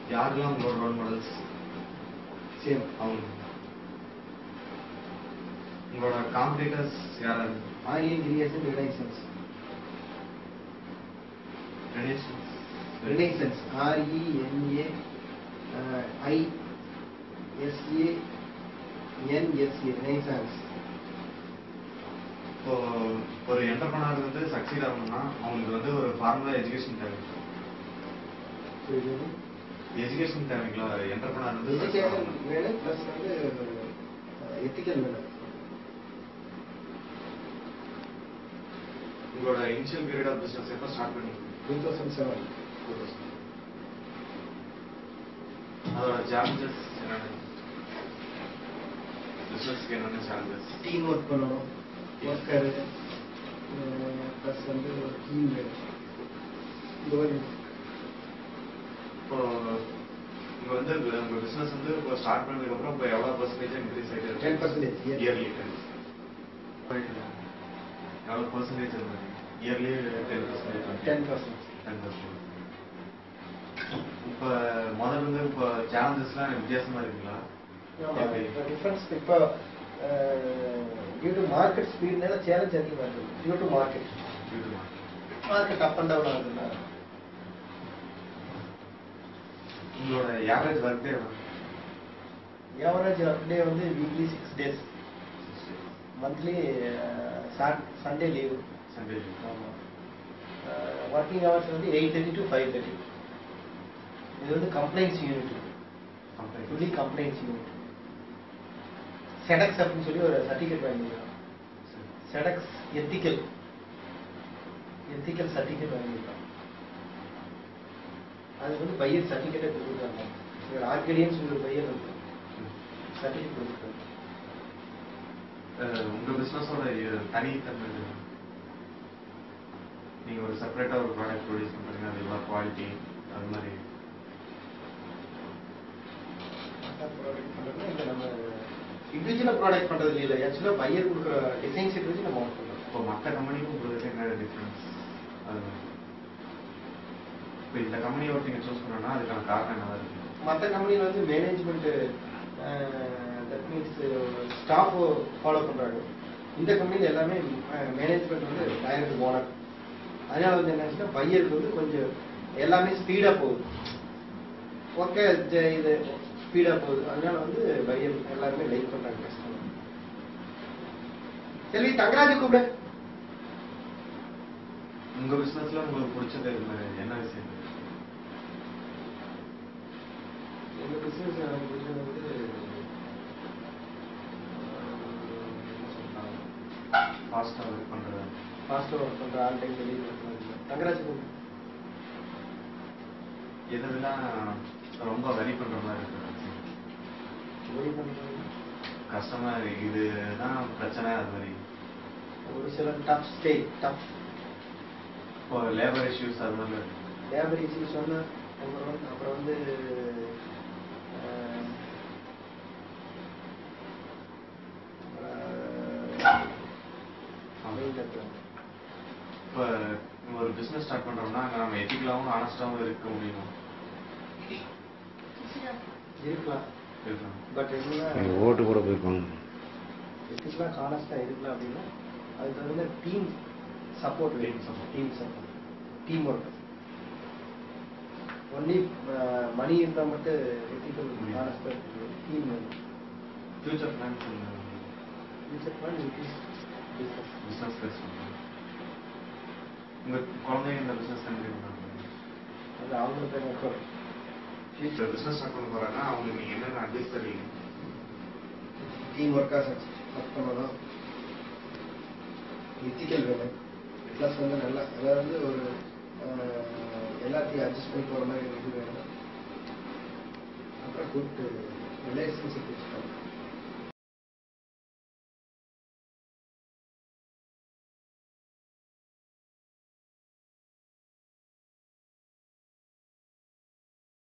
யாரெல்லாம் உங்களோட role models same அவங்க உங்களோட காம்படிட்டர்ஸ் யாராரு Aryan creation renaissance relations renaissance R E N A I S A N S A renaissance இப்போ ஒரு என்டர்பிரனர் வந்து சக்சீட் ஆகணும்னா அவங்களுக்கு வந்து ஒரு ஃபார்முலா எஜுகேஷன் தேவை எஜுகேஷன் தேவைங்களா என்டர்பிரனர் வந்து success எஜுகேஷன் ஆகணும். வேணும் ப்ளஸ் வந்து எத்திக்கல் வேணும் உங்களோட இனிஷியல் பீரியட் ஆஃப் பிசினஸ் எப்போ ஸ்டார்ட் பண்ணீங்க டூ தௌசண்ட் செவன் அதோட சேலஞ்சஸ் என்னென்ன பிசினஸ்க்கு என்னென்ன சேலஞ்சஸ் டீம் ஒர்க் பண்ணணும் ஒர்க்கரு ப்ளஸ் வந்து ஒரு டீம் வேணும் இந்த மாதிரி இப்போ இங்க வந்து உங்க பிசினஸ் வந்து இப்போ ஸ்டார்ட் பண்ணதுக்கு அப்புறம் இப்போ எவ்வளவு பர்சன்டேஜ் இன்க்ரீஸ் ஆயிட்டு இருக்கு 10% yearly. இயர்லி எவ்வளவு percentage yearly ten percentage ten percent ten percentage இப்போ முதல்ல இருந்து இப்போ சேலஞ்சஸ்லாம் வித்தியாசமா இருக்குங்களா எப்படி? டிஃபரன்ஸ் இப்போ டியூ டு மார்க்கெட் ஸ்பீட்னால சேலஞ்ச் அதிகமாக இருக்குது due to market Due to market. Market up and down ஆகுதுல்ல உங்களோட average work day average work day வந்து weekly six days monthly Sunday leave Sunday ஆமாம் ஒர்க்கிங் ஹவர்ஸ் வந்து eight thirty to five thirty இது வந்து complaints unit fully complaints unit செடக்ஸ் அப்படின்னு சொல்லி ஒரு சர்டிஃபிகேட் வாங்கியிருக்கோம் செடக்ஸ் எத்திக்கல் எத்திக்கல் சர்டிஃபிகேட் வாங்கியிருக்கோம் அது வந்து பையர் சர்டிஃபிகேட்டை கொடுத்துருக்காங்க இவர் ஆர்கேடியன்ஸ் ஒரு பையர் இருக்கு சர்டிஃபிகேட் கொடுத்துருக்காங்க அஹ் உங்க பிசினஸோட தனித்தன்மை இது. நீங்க ஒரு செப்பரேட்டா ஒரு ப்ராடக்ட் ப்ரொடியூஸ் பண்றீங்க அது எவ்வளவு குவாலிட்டி அது மாதிரி ப்ராடக்ட் பண்ணுறதுனா இல்லை நம்ம இண்டிவிஜுவலாக ப்ராடக்ட் பண்ணுறது இல்லை ஆக்சுவலாக பையர் கொடுக்குற டிசைன் செட் வச்சு நம்ம ஒர்க் பண்ணுறோம் இப்போ மற்ற கம்பெனிக்கும் உங்களுக்கு என்ன டிஃப்ரென்ஸ் அது மாதிரி. இப்போ இந்த கம்பெனியை ஒருத்தங்க சூஸ் பண்ணோம்னா அதுக்கான காரணம் என்னவா இருக்கு மற்ற கம்பெனியில் வந்து management that means staff follow பண்ணுறாங்க இந்த கம்பெனியில் எல்லாமே மேனேஜ்மெண்ட் வந்து டைரக்ட் ஓனர் அதனால வந்து என்னச்சுன்னா பையருக்கு வந்து கொஞ்சம் எல்லாமே ஸ்பீடாக போகுது ஓகே இது ஸ்பீடாக போகுது அதனால வந்து பையர் எல்லாருமே லைக் பண்ணுறாங்க கஸ்டமர் செல்வி தங்கராஜ் கூப்பிடு உங்க பிசினஸ்ல உங்களுக்கு பிடிச்சது என்ன விஷயம் எங்கள் பிஸ்னஸ் எனக்கு பிடிச்சது வந்து ஃபாஸ்டா ஒர்க் பண்றது ஃபாஸ்ட்டாக ஒர்க் பண்ணுற ஆல் டைம் டெலிவரி பண்ணுறது தங்கராஜ் கூப்பிடு எதெல்லாம் ரொம்ப வரி பண்ற மாதிரி இருக்கு ஒரி பண்ணுறது கஸ்டமர் இதுதான் பிரச்சனை அது மாதிரி ஒரு சில டஃப் ஸ்டே டஃப் இப்போ லேபர் இஷ்யூஸ் அது மாதிரி இருக்கு. லேபர் இஷ்யூஸ் சொன்ன அப்புறம் வந்து அப்புறம் வந்து அஹ், அஹ், மெயின் அப்புறம் இப்போ ஒரு பிசினஸ் ஸ்டார்ட் பண்றோம்னா அங்க நம்ம எத்திக்கலாவும் ஆனஸ்டாவும் இருக்க முடியுமா இருக்கலாம் இருக்கலாம் பட் என்னன்னா இங்க ஓட்டு போட போயிருப்பாங்க எத்திக்கலாம் கானஸ்டாக இருக்கலாம் அப்படின்னா அதுக்கு வந்து டீம் சப்போர்ட் Team வேணும் support. Team support team work only money இருந்தால் மட்டும் எத்திக்கல் முடியாது. கானஸ்டாக டீம் வேணும் future plans future plan increase business business base உங்க குழந்தைங்க இந்த பிசினஸ் கண்டினியூ பண்ணாங்க அது அவங்களுக்கு எனக்கு ஃபியூச்சர் பிசினஸ் ஸ்டார்ட் பண்ண போறாங்கன்னா அவங்களுக்கு நீங்க என்னென்ன அட்வைஸ் தருவீங்க டீம் ஒர்க்காக ஒர்க் பண்ணணும் எத்திக்கல் வேணும் ப்ளஸ் வந்து நல்லா அதாவது வந்து ஒரு அஹ், எல்லாத்தையும் அட்ஜஸ்ட் பண்ணி போகிற மாதிரி ஒரு இது வேணும் அப்புறம் குட் ரிலேஷன்ஷிப் வச்சுக்கணும்